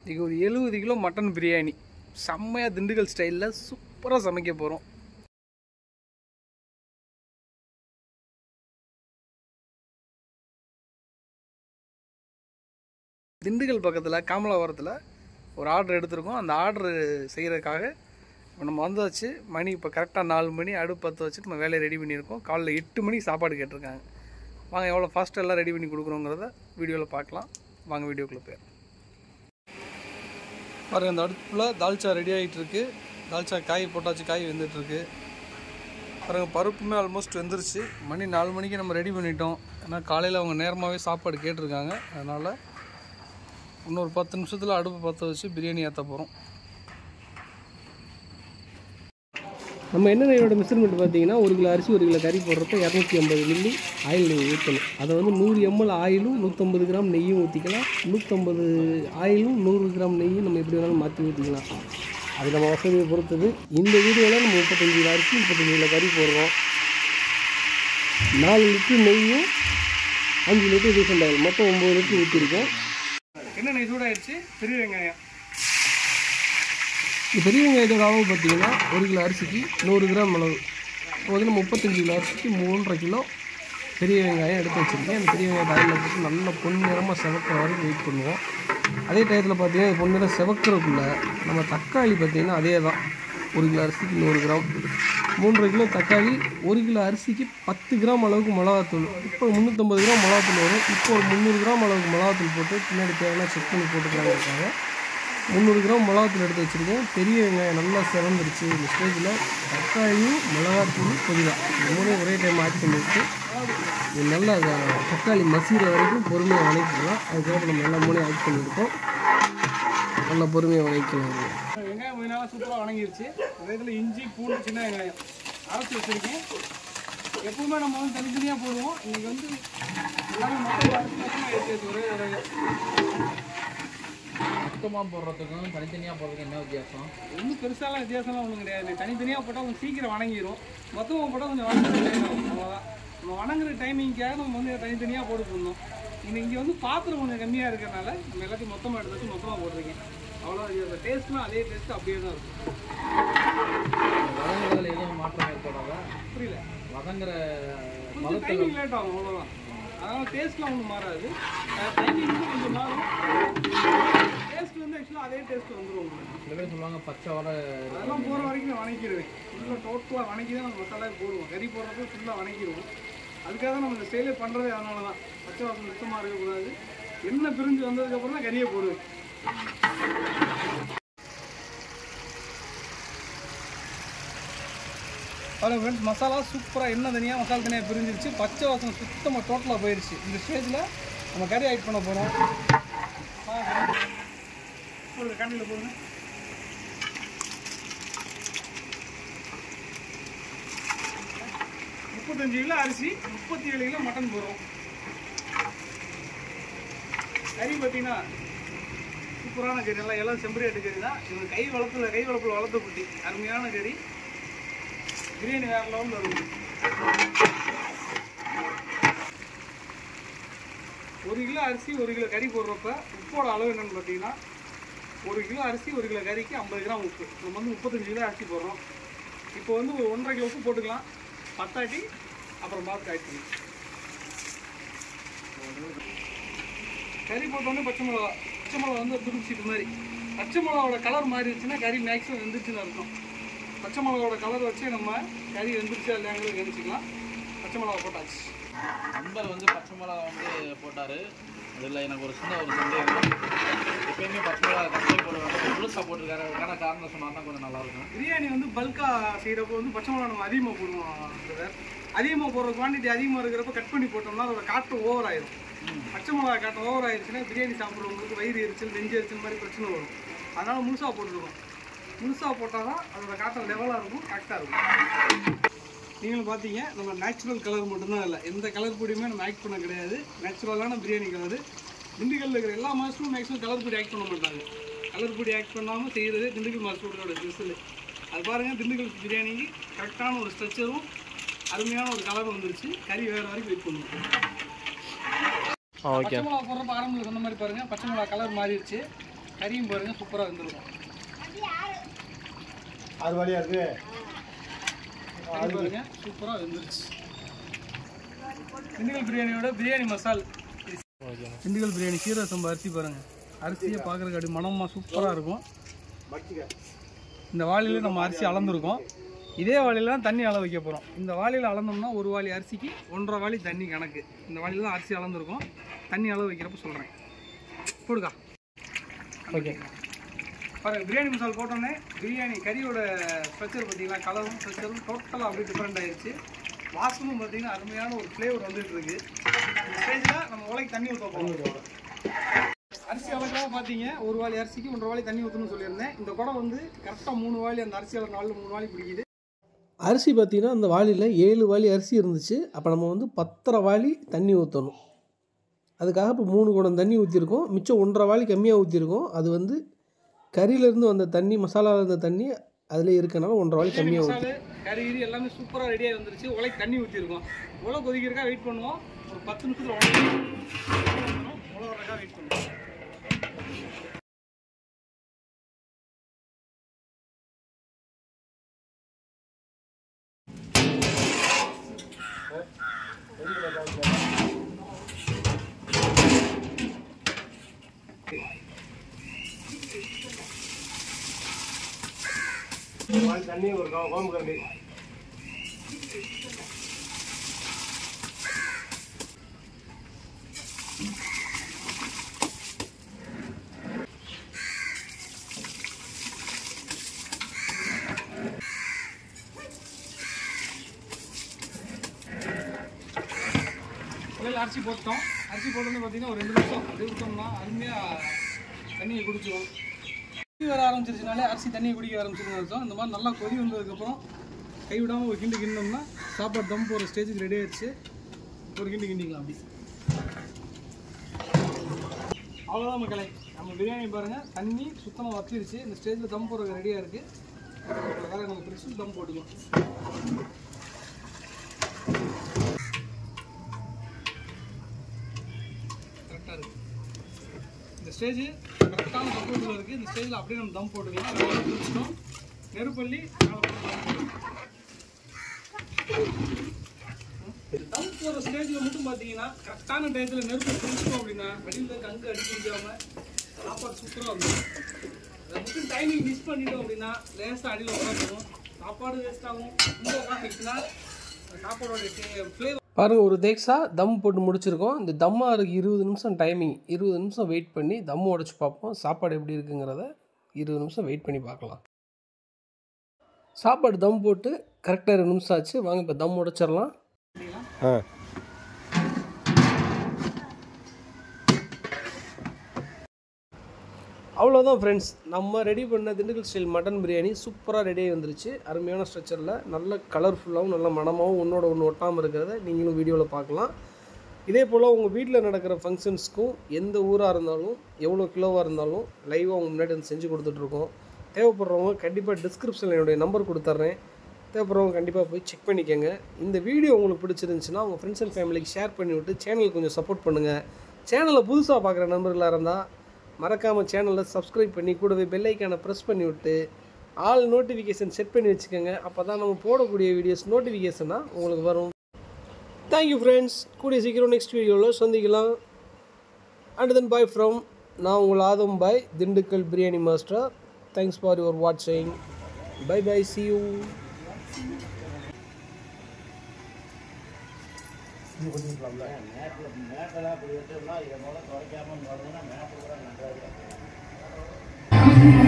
இன்றைக்கி ஒரு எழுபது கிலோ மட்டன் பிரியாணி செம்மையாக திண்டுக்கல் ஸ்டைலில் சூப்பராக சமைக்க போகிறோம் திண்டுக்கல் பக்கத்தில் காமலாபுரத்தில் ஒரு ஆர்டர் எடுத்திருக்கோம் அந்த ஆர்டர் செய்கிறதுக்காக இப்போ நம்ம வந்தாச்சு மணி இப்போ கரெக்டாக நாலு மணி அடுப்பு பற்ற வச்சுட்டு நம்ம வேலையை ரெடி பண்ணியிருக்கோம் காலைல எட்டு மணிக்கு சாப்பாடு கேட்டிருக்காங்க வாங்க எவ்வளோ ஃபாஸ்ட்டாக எல்லாம் ரெடி பண்ணி கொடுக்குறோங்கிறத வீடியோவில் பார்க்கலாம் வாங்க வீடியோக்குள்ளே போய் பாருங்க இந்த அடுப்பில் தால்ச்சா ரெடி ஆகிட்டு இருக்கு தால்ச்சா காய் போட்டாச்சு காய் வெந்துட்டு இருக்கு பாருங்க பருப்புமே ஆல்மோஸ்ட் வெந்துருச்சு மணி நாலு மணிக்கு நம்ம ரெடி பண்ணிட்டோம் ஏன்னா காலையில் அவங்க நேரமாகவே சாப்பாடு கேட்டிருக்காங்க அதனால் இன்னொரு பத்து நிமிஷத்தில் அடுப்பு பற்ற வச்சு பிரியாணி ஏற்ற போகிறோம் நம்ம என்ன நெய்யோட மெஷர்மெண்ட் பார்த்தீங்கன்னா ஒரு கிலோ அரிசி ஒரு கிலோ கறி போடுறப்ப இரநூத்தி ஐம்பது மில்லி ஆயில் நெய் ஊற்றணும் அதை வந்து நூறு எம்எல் ஆயிலும் நூற்றம்பது கிராம் நெய்யும் ஊற்றிக்கலாம் நூற்றம்பது ஆயிலும் நூறு கிராம் நெய்யும் நம்ம எப்படி வேணாலும் மாற்றி ஊற்றிக்கலாம் அது நம்ம வசதியை பொறுத்தது இந்த வீடியோவில் நம்ம முப்பத்தஞ்சு கிலோ அரிசி முப்பத்தஞ்சு கிலோ கறி போடுறோம் நாலு லிட்டர் நெய்யும் அஞ்சு லிட்டர் ரீசெண்ட் ஆயில் மொத்தம் ஒம்பது லிட்டர் ஊற்றிருக்கோம் என்ன நெய் சூடாயிடுச்சு பெரிய வெங்காயம் இந்த பெரிய வெங்காயத்தோட அளவு பார்த்தீங்கன்னா ஒரு கிலோ அரிசிக்கு நூறு கிராம் அளவு இப்போ வந்து நம்ம முப்பத்தஞ்சு கிலோ அரிசிக்கு மூன்றரை கிலோ பெரிய வெங்காயம் எடுத்து வச்சுருக்கேன் அந்த பெரிய வெங்காயத்தை ஆயிலில் போட்டு நல்லா பொன்னிறமாக செவக்கிற வரைக்கும் வெயிட் பண்ணுவோம் அதே டயத்தில் பார்த்தீங்கன்னா இது பொன்னிறம் செவக்கிறதுக்குள்ள நம்ம தக்காளி பார்த்தீங்கன்னா அதே தான் ஒரு கிலோ அரிசிக்கு நூறு கிராம் மூன்றரை கிலோ தக்காளி ஒரு கிலோ அரிசிக்கு பத்து கிராம் அளவுக்கு மிளகாத்தூள் இப்போ முந்நூற்றம்பது கிராம் மிளகாத்தூள் வரும் இப்போ ஒரு முந்நூறு கிராம் அளவுக்கு மிளகாத்தூள் போட்டு பின்னாடி தேவையான செக் பண்ணி போட்டுக்கலாங்க இருக்காங்க முந்நூறு கிராம் மிளகாத்தூள் எடுத்து வச்சுருக்கேன் பெரிய வெங்காயம் நல்லா சிறந்துருச்சு இந்த ஸ்டேஜில் தக்காளியும் மிளகாத்தூள் புதினா இந்த மூணையும் ஒரே டைம் ஆட் பண்ணிவிட்டு இது நல்லா அத- தக்காளி மசீர வரைக்கும் பொறுமையாக வதக்கிக்கலாம் அதுக்கப்புறம் நம்ம எல்லா மூணையும் ஆட் பண்ணியிருக்கோம் நல்லா பொறுமையாக வதக்கலாம் இது. வெங்காயம் கொஞ்ச நாளாக சூப்பராக வணங்கிருச்சு அதே இதில் இஞ்சி பூண்டு சின்ன வெங்காயம் அரைச்சி வச்சுருக்கேன் எப்பவுமே நம்ம வந்து தனித்தனியாக போடுவோம் இன்னைக்கு வந்து எல்லாமே மொத்தம் அரைச்சி மொத்தமாக எடுத்து வச்சு ஒரே ஒரு மொத்தமாக போடுறதுக்கும் தனித்தனியாக போடுறதுக்கும் என்ன வித்தியாசம் ஒன்றும் பெருசாலாம் வித்தியாசம்லாம் ஒன்றும் கிடையாது தனித்தனியாக போட்டால் கொஞ்சம் சீக்கிரம் வணங்கிரும் மொத்தமாக போட்டால் கொஞ்சம் வணங்குற டைம் ஆகும் அவ்வளோதான் நம்ம வணங்குற டைமிங்காக நம்ம வந்து தனித்தனியாக போட்டு போடணும் இன்னைக்கு இங்கே வந்து பாத்திரம் கொஞ்சம் கம்மியாக இருக்கிறனால நம்ம எல்லாத்தையும் மொத்தமாக எடுத்து வச்சு மொத்தமாக போடுறீங்க அவ்வளோ டேஸ்ட்லாம் அதே டேஸ்ட் அப்படியே தான் இருக்கும் வதங்குறதுல எதுவும் மாற்றம் ஏற்படாதா புரியல வதங்குற கொஞ்சம் மதத்தில் டைமிங் லேட் ஆகும் அவ்வளோதான் அதனால் டேஸ்ட்லாம் ஒன்றும் மாறாது டைமிங் வந்து கொஞ்சம் மாறும் டேஸ்ட் வந்து ஆக்சுவலாக அதே டேஸ்ட் வந்துடும் உங்களுக்கு சில பேர் சொல்லுவாங்க பச்சை வடை அதெல்லாம் போகிற வரைக்கும் நான் வணக்கிடுவேன் ஃபுல்லாக டோட்டலாக வணக்கி தான் நம்ம மசாலா போடுவோம் கறி போடுறப்ப ஃபுல்லாக வணக்கிடுவோம் அதுக்காக தான் நம்ம இந்த ஸ்டைலே பண்ணுறதே அதனால தான் பச்சை வாசம் சுத்தமாக இருக்கக்கூடாது எண்ணெய் பிரிஞ்சு வந்ததுக்கப்புறம் தான் கறியை போடுவேன் அவ்வளோ ஃப்ரெண்ட்ஸ் மசாலா சூப்பராக எண்ணெய் தனியாக மசாலா தனியாக பிரிஞ்சிருச்சு பச்சை வாசம் சுத்தமாக டோட்டலாக போயிடுச்சு இந்த ஸ்டேஜில் நம்ம கறி ஆட் பண்ண போகிறோம் போடுங்க கண்ணில் போடுங்க முப்பத்தஞ்சு கிலோ அரிசி முப்பத்தி ஏழு கிலோ மட்டன் போடுறோம் கறி பார்த்தீங்கன்னா சூப்பரான கறி நல்லா எல்லாம் செம்பரியாட்டு கறி தான் இது கை வளர்த்துல கை வளர்ப்பில் வளர்த்த குட்டி அருமையான கறி பிரியாணி வேற லெவலில் இருக்கும் ஒரு கிலோ அரிசி ஒரு கிலோ கறி போடுறப்ப உப்போட அளவு என்னன்னு பார்த்தீங்கன்னா ஒரு கிலோ அரிசி ஒரு கிலோ கறிக்கு ஐம்பது கிராம் உப்பு நம்ம வந்து முப்பத்தஞ்சு கிலோ அரிசி போடுறோம் இப்போ வந்து ஒரு ஒன்றரை கிலோ உப்பு போட்டுக்கலாம் பத்தாட்டி அப்புறம் பார்த்து ஆட் பண்ணி கறி போட்டோன்னே பச்சை மிளகா பச்சை மிளகா வந்து துடிச்சிட்டு மாதிரி பச்சை மிளகாவோட கலர் மாறிடுச்சுன்னா கறி மேக்ஸிமம் வெந்துருச்சுன்னு அர்த்தம் பச்சை மிளகாவோட கலர் வச்சு நம்ம கறி வெந்துருச்சா இல்லையாங்கிறது கணிச்சிக்கலாம் பச்சை மிளகா போட்டாச்சு நண்பர் வந்து பச்சை மிளகா வந்து போட்டார் அதில் எனக்கு ஒரு சின்ன ஒரு சந்தேகம் எப்பயுமே பச்சை மிளகா கஷ்டம் போடுவாங்க முழுசாக போட்டிருக்காரு அதுக்கான காரணம் சொன்னாங்கன்னா கொஞ்சம் நல்லாயிருக்கும் பிரியாணி வந்து பல்காக செய்கிறப்போ வந்து பச்சை மிளகா நம்ம அதிகமாக போடுவோம் பிரதர் அதிகமாக போடுற குவான்டிட்டி அதிகமாக இருக்கிறப்ப கட் பண்ணி போட்டோம்னா அதோட காற்று ஓவர் ஆயிரும் பச்சை மிளகா காற்று ஓவர் ஆயிருச்சுன்னா பிரியாணி சாப்பிட்றவங்களுக்கு வயிறு எரிச்சல் நெஞ்சு எரிச்சல் மாதிரி பிரச்சனை வரும் அதனால் முழுசாக போட்டுருக்கோம் முழுசாக போட்டால் தான் அதோட காற்று லெவலாக இருக்கும் கரெக்டாக இருக்கும் நீங்களும் பார்த்தீங்க நம்ம நேச்சுரல் கலர் மட்டும்தான் இல்லை எந்த கலர் பொடியுமே நம்ம ஆக்ட் பண்ண கிடையாது நேச்சுரலான பிரியாணி கலரு திண்டுக்கல்ல இருக்கிற எல்லா மாதமும் மேக்ஸிமம் கலர் பொடி ஆக்ட் பண்ண மாட்டாங்க கலர் பொடி ஆக்ட் பண்ணாமல் செய்கிறது திண்டுக்கல் மாஸ்டரோட ஸ்பெஷல் அது பாருங்கள் திண்டுக்கல் பிரியாணிக்கு கரெக்டான ஒரு ஸ்ட்ரக்சரும் அருமையான ஒரு கலரும் வந்துருச்சு கறி வேறு வரைக்கும் வெயிட் பண்ணுவோம் பச்சை மிளகா போடுறப்ப ஆரம்பத்தில் சொன்ன மாதிரி பாருங்க பச்சை மிளகா கலர் மாறிடுச்சு கறியும் பாருங்க சூப்பராக இருந்திருக்கும் அது வழியா இருக்கு கறி பாருங்க சூப்பராக வெந்துருச்சு திண்டுக்கல் பிரியாணியோட பிரியாணி மசால் திண்டுக்கல் பிரியாணி சீரக சம்பா அரிசி பாருங்க அரிசியை பார்க்குறதுக்கு அப்படி மனமாக சூப்பராக இருக்கும் இந்த வாளியில் நம்ம அரிசி அளந்துருக்கோம் இதே வாளியில் தான் தண்ணி அளவு வைக்க போகிறோம் இந்த வாளியில் அளந்தோம்னா ஒரு வாளி அரிசிக்கு ஒன்றரை வாளி தண்ணி கணக்கு இந்த வாளியில் தான் அரிசி அளந்துருக்கோம் தண்ணி அளவு வைக்கிறப்ப சொல்கிறேன் போடுக்கா ஓகே பாருங்க பிரியாணி மசால் போட்டோன்னே பிரியாணி கறியோட ஸ்ட்ரக்சர் பார்த்தீங்கன்னா கலரும் ஸ்ட்ரக்சரும் டோட்டலாக அப்படியே டிஃப்ரெண்ட் ஆயிடுச்சு வாசமும் பார்த்தீங்கன்னா அருமையான ஒரு ஃப்ளேவர் வந்துட்டு இருக்கு இந்த ஸ்டேஜில் நம்ம உலைக்கு தண்ணி ஊற்ற போகிறோம் அரிசி அளக்காக பார்த்தீங்க ஒரு வாளி அரிசிக்கு ஒன்றரை வாளி தண்ணி ஊற்றணும்னு சொல்லியிருந்தேன் இந்த குடம் வந்து கரெக்டாக மூணு வாளி அந்த அரிசி அளவு நாலு மூணு வாளி பிடிக்குது அரிசி பார்த்தீங்கன்னா அந்த வாளியில் ஏழு வாளி அரிசி இருந்துச்சு அப்போ நம்ம வந்து பத்தரை வாளி தண்ணி ஊற்றணும் அதுக்காக இப்போ மூணு குடம் தண்ணி ஊற்றிருக்கோம் மிச்சம் ஒன்றரை வாளி கம்மியாக ஊற்றிருக்கோம் அது வந்து கறியிலேருந்து வந்த தண்ணி மசாலாவில் இருந்த தண்ணி அதில் இருக்கனால ஒன்றரை வாளி கம்மியாக ஊற்றி மசாலு கறி கிரி எல்லாமே சூப்பராக ரெடியாக வந்துருச்சு உலைக்கு தண்ணி ஊற்றிருக்கோம் உலை கொதிக்கிறக்கா வெயிட் பண்ணுவோம் ஒரு பத்து நிமிஷத்தில் உலை உலை வரக்கா வெயிட் பண்ணுவோம் தண்ணி ஒரு கோ- கோம்பு கரண்டி முதல்ல அரிசி போட்டோம் அரிசி போட்டோன்னு பார்த்தீங்கன்னா ஒரு ரெண்டு நிமிஷம் அப்படியே விட்டோம்னா அருமையாக தண்ணியை குடிச்சிடும் கொதி வர ஆரம்பிச்சிருச்சுனாலே அரிசி தண்ணியை குடிக்க ஆரம்பிச்சிருன்னு அர்த்தம் இந்த மாதிரி நல்லா கொதி வந்ததுக்கப்புறம் கை விடாமல் ஒரு கிண்டு கிண்டோம்னா சாப்பாடு தம் போகிற ஸ்டேஜுக்கு ரெடி ஆயிடுச்சு ஒரு கிண்டு கிண்டிக்கலாம் அப்படி அவ்வளோதான் மக்களே நம்ம பிரியாணி பாருங்கள் தண்ணி சுத்தமாக வத்திருச்சு இந்த ஸ்டேஜில் தம் போடுறது ரெடியாக இருக்குது வேறு நம்ம பிரிச்சு தம் போட்டுக்கலாம் கரெக்டாக இருக்குது இந்த ஸ்டேஜ் கரெக்டான பக்குவத்தில் இருக்குது இந்த ஸ்டேஜில் அப்படியே நம்ம தம் போட்டுக்கலாம் நல்லா பிடிச்சிட்டோம் நெருப்பள்ளி தம் போகிற ஸ்டேஜில் மட்டும் பார்த்தீங்கன்னா கரெக்டான டயத்தில் நெருப்பு பிடிச்சிட்டோம் அப்படின்னா வெளியில் இருக்க அங்கு அடிக்க முடியாமல் சாப்பாடு சூப்பராக இருக்கும் அதை மட்டும் டைமிங் மிஸ் பண்ணிட்டோம் அப்படின்னா லேசாக அடியில் உட்காந்துடும் சாப்பாடு வேஸ்ட் ஆகும் இந்த ஆகிடுச்சுன்னா சாப்பாடோட ஃப்ளேவர் பாருங்கள் ஒரு தேக்ஸா தம் போட்டு முடிச்சிருக்கோம் இந்த தம்மா இருக்கு இருபது நிமிஷம் டைமிங் இருபது நிமிஷம் வெயிட் பண்ணி தம் உடச்சி பார்ப்போம் சாப்பாடு எப்படி இருக்குங்கிறத இருபது நிமிஷம் வெயிட் பண்ணி பார்க்கலாம் சாப்பாடு தம் போட்டு கரெக்டாக ரெண்டு நிமிஷம் ஆச்சு வாங்க இப்போ தம் உடைச்சிடலாம் ஆ அவ்வளோதான் ஃப்ரெண்ட்ஸ் நம்ம ரெடி பண்ண திண்டுக்கல் ஸ்டைல் மட்டன் பிரியாணி சூப்பராக ரெடியாகி வந்துருச்சு அருமையான ஸ்ட்ரக்சரில் நல்ல கலர்ஃபுல்லாகவும் நல்ல மனமாகவும் ஒன்றோட ஒன்று ஒட்டாமல் இருக்கிறத நீங்களும் வீடியோவில் பார்க்கலாம் இதே போல் உங்கள் வீட்டில் நடக்கிற ஃபங்க்ஷன்ஸ்க்கும் எந்த ஊராக இருந்தாலும் எவ்வளோ கிலோவாக இருந்தாலும் லைவாக உங்கள் முன்னாடி வந்து செஞ்சு கொடுத்துட்ருக்கோம் தேவைப்படுறவங்க கண்டிப்பாக டிஸ்கிரிப்ஷனில் என்னுடைய நம்பர் கொடுத்துட்றேன் தேவைப்படுறவங்க கண்டிப்பாக போய் செக் பண்ணிக்கோங்க இந்த வீடியோ உங்களுக்கு பிடிச்சிருந்துச்சுன்னா உங்கள் ஃப்ரெண்ட்ஸ் அண்ட் ஃபேமிலிக்கு ஷேர் பண்ணிவிட்டு சேனலுக்கு கொஞ்சம் சப்போர்ட் பண்ணுங்கள் சேனலை புதுசாக பார்க்குற நண்பர்களாக இருந்தால் மறக்காமல் சேனலில் சப்ஸ்கிரைப் பண்ணி கூடவே பெல் ஐக்கானை ப்ரெஸ் பண்ணி விட்டு ஆல் நோட்டிஃபிகேஷன் செட் பண்ணி வச்சுக்கோங்க அப்போ தான் நம்ம போடக்கூடிய வீடியோஸ் நோட்டிஃபிகேஷனாக உங்களுக்கு வரும் தேங்க்யூ ஃப்ரெண்ட்ஸ் கூடிய சீக்கிரம் நெக்ஸ்ட் வீடியோவில் சந்திக்கலாம் அண்ட் தென் பாய் ஃப்ரம் நான் உங்கள் Adam Bhai Dindigul biryani master thanks for your வாட்சிங் பை பை சி யூ மேட்டெல்லாம் அப்படி வச்சோம்னா இதை போல குறைக்காம போனோம்னா மேட்டு கூட நன்றாக